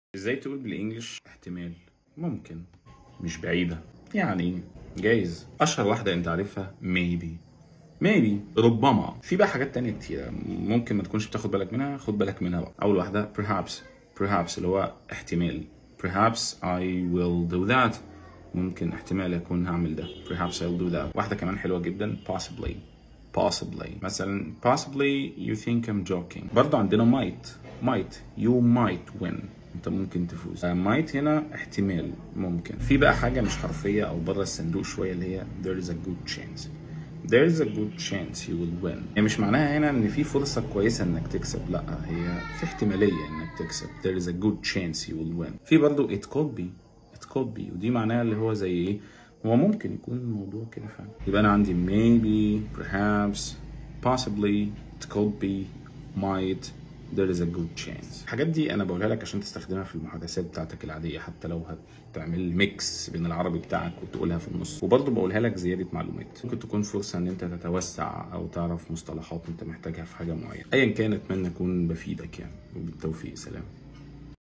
ازاي تقول بالانجلش احتمال ممكن مش بعيدة يعني جايز اشهر واحدة انت عارفها maybe maybe ربما في بقى حاجات تانية كتيرة ممكن ما تكونش بتاخد بالك منها خد بالك منها بقى اول واحدة perhaps perhaps اللي هو احتمال perhaps I will do that ممكن احتمال اكون هعمل ده perhaps I will do that واحدة كمان حلوة جدا possibly possibly مثلا possibly you think I'm joking برضه عندنا might might you might win انت ممكن تفوز uh, might هنا احتمال ممكن في بقى حاجة مش حرفية او بره الصندوق شوية اللي هي there is a good chance there is a good chance you will win هي مش معناها هنا ان في فرصة كويسة انك تكسب لا هي في احتمالية انك تكسب there is a good chance you will win في برضه it could be it could be ودي معناها اللي هو زي ايه هو ممكن يكون الموضوع كده فعلا يبقى انا عندي maybe perhaps possibly it could be might there is a good chance الحاجات دي انا بقولها لك عشان تستخدمها في المحادثات بتاعتك العاديه حتى لو هتعمل ميكس بين العربي بتاعك وتقولها في النص وبرضه بقولها لك زياده معلومات ممكن تكون فرصه ان انت تتوسع او تعرف مصطلحات انت محتاجها في حاجه معينه ايا كان اتمنى اكون بفيدك يعني وبالتوفيق سلام